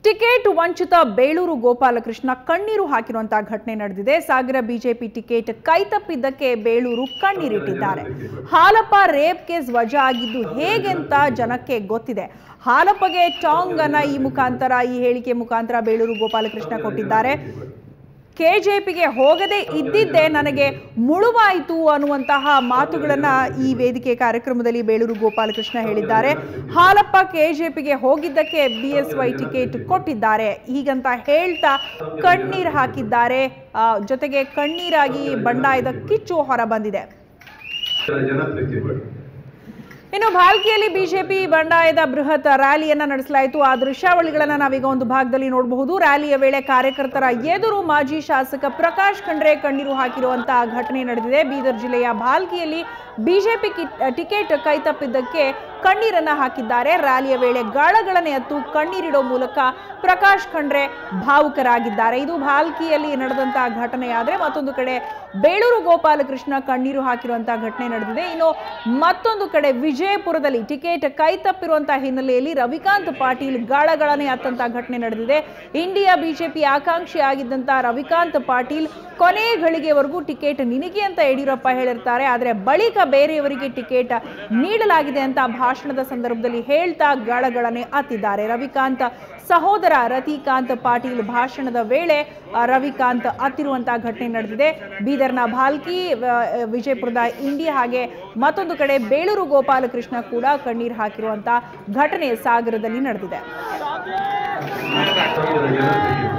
ticket ವಂಚಿತ ಬೇಳೂರು ಗೋಪಾಲಕೃಷ್ಣ ಕಣ್ಣೀರು ಹಾಕಿರುವಂತಹ ಘಟನೆ ನಡೆದಿದೆ ಸಾಗರ ಬಿಜೆಪಿ ಟಿಕೆಟ್ ಕೈತಪ್ಪಿದ್ದಕ್ಕೆ ಬೇಳೂರು ಕಣ್ಣೀರಿಟ್ಟಿದ್ದಾರೆ ಹಾಲಪ್ಪ ರೇಪ್ ಕೇಸ್ ವಜಾ ಆಗಿದ್ದು ಹೇಗೆಂತ ಜನಕ್ಕೆ ಗೊತ್ತಿದೆ ಹಾಲಪ್ಪಗೆ ಟಾಂಗ್ ಅನ್ನ ಈ ಮುಖಾಂತರ ಈ ಹೇಳಿಕೆ ಮುಖಾಂತರ ಬೇಳೂರು ಗೋಪಾಲಕೃಷ್ಣ ಕೊಟ್ಟಿದ್ದಾರೆ ಕೆಜೆಪಿಗೆ ಹೋಗದೆ ಇದ್ದಿದ್ದೇ ನನಗೆ ಮುಳುವಾಯಿತು ಅನ್ನುವಂತಹ ಮಾತುಗಳನ್ನ ಈ ವೇದಿಕೆ ಕಾರ್ಯಕ್ರಮದಲ್ಲಿ ಬೇಳೂರು ಗೋಪಾಲಕೃಷ್ಣ ಹೇಳಿದ್ದಾರೆ ಹಾಲಪ್ಪ ಕೆಜೆಪಿಗೆ ಹೋಗಿದ್ದಕ್ಕೆ ಬಿ ಎಸ್ ವೈ ಟಿಕೆಟ್ ಕೊಟ್ಟಿದ್ದಾರೆ ಹೀಗಂತ ಹೇಳ್ತಾ ಕಣ್ಣೀರು ಹಾಕಿದ್ದಾರೆ ಆ, ಜೊತೆಗೆ ಕಣ್ಣೀರಾಗಿ ಬಂಡಾಯದ ಕಿಚ್ಚು ಹೊರ ಬಂದಿದೆ ಜನಪ್ರೀತಿ ಬೇಡ ಇನ್ನು ಭಾಲ್ಕಿಯಲ್ಲಿ ಬಿಜೆಪಿ ಬಂಡಾಯದ ಬೃಹತ್ ರ್ಯಾಲಿಯನ್ನ ನಡೆಸಲಾಯಿತು ಆ ದೃಶ್ಯಾವಳಿಗಳನ್ನ ನಾವೀಗ ಒಂದು ಭಾಗದಲ್ಲಿ ನೋಡಬಹುದು ರ್ಯಾಲಿಯ ವೇಳೆ ಕಾರ್ಯಕರ್ತರ ಎದುರು ಮಾಜಿ ಶಾಸಕ ಪ್ರಕಾಶ್ ಖಂಡ್ರೆ ಕಣ್ಣೀರು ಹಾಕಿರುವಂತಹ ಘಟನೆ ನಡೆದಿದೆ ಬೀದರ್ ಜಿಲ್ಲೆಯ ಭಾಲ್ಕಿಯಲ್ಲಿ ಬಿಜೆಪಿ ಟಿಕೆಟ್ ಕೈತಪ್ಪಿದ್ದಕ್ಕೆ ಕಣ್ಣೀರನ್ನ ಹಾಕಿದ್ದಾರೆ ರ್ಯಾಲಿಯ ವೇಳೆ ಗಾಳಗಳನ್ನ ಎತ್ತು ಕಣ್ಣೀರಿಡೋ ಮೂಲಕ ಪ್ರಕಾಶ್ ಖಂಡ್ರೆ ಭಾವುಕರಾಗಿದ್ದಾರೆ ಇದು ಭಾಲ್ಕಿಯಲ್ಲಿ ನಡೆದಂತಹ ಘಟನೆ ಆದರೆ ಮತ್ತೊಂದು ಕಡೆ ಬೇಳೂರು ಗೋಪಾಲಕೃಷ್ಣ ಕಣ್ಣೀರು ಹಾಕಿರುವಂತಹ ಘಟನೆ ನಡೆದಿದೆ ಇನ್ನು ಮತ್ತೊಂದು ಕಡೆ ವಿಜಯಪುರದಲ್ಲಿ ಟಿಕೆಟ್ ಕೈ ತಪ್ಪಿರುವಂತಹ ಹಿನ್ನೆಲೆಯಲ್ಲಿ ರವಿಕಾಂತ್ ಪಾಟೀಲ್ ಗಾಳಗಳನೆ ಅತ್ತಂತಹ ಘಟನೆ ನಡೆದಿದೆ ಇಂಡಿಯಾ ಬಿಜೆಪಿ ಆಕಾಂಕ್ಷಿ ಆಗಿದ್ದಂತಹ ರವಿಕಾಂತ್ ಪಾಟೀಲ್ ಕೊನೆ ಗಳಿಗೆವರೆಗೂ ಟಿಕೆಟ್ ನಿನಗೆ ಅಂತ ಯಡಿಯೂರಪ್ಪ ಹೇಳಿರ್ತಾರೆ ಆದರೆ ಬಳಿಕ ಬೇರೆಯವರಿಗೆ ಟಿಕೆಟ್ ನೀಡಲಾಗಿದೆ ಅಂತ ಭಾಷಣದ ಸಂದರ್ಭದಲ್ಲಿ ಹೇಳ್ತಾ ಗಾಳಗಳನೆ ಅತ್ತಿದ್ದಾರೆ ರವಿಕಾಂತ್ ಸಹೋದರ ರತಿಕಾಂತ್ ಪಾಟೀಲ್ ಭಾಷಣದ ವೇಳೆ ಆ, ರವಿಕಾಂತ್ ಅತ್ತಿರುವಂತಹ ಘಟನೆ ನಡೆದಿದೆ ಬೀದರ್ನ ಭಾಲ್ಕಿ ವ- ವಿಜಯಪುರದ ಇಂಡಿ ಹಾಗೆ ಮತ್ತೊಂದು ಕಡೆ ಬೇಳೂರು ಗೋಪಾಲಕೃಷ್ಣ ಕೂಡ ಕಣ್ಣೀರು ಹಾಕಿರುವಂತಹ ಘಟನೆ ಸಾಗರದಲ್ಲಿ ನಡೆದಿದೆ ಜನಪ್ರೀತಿ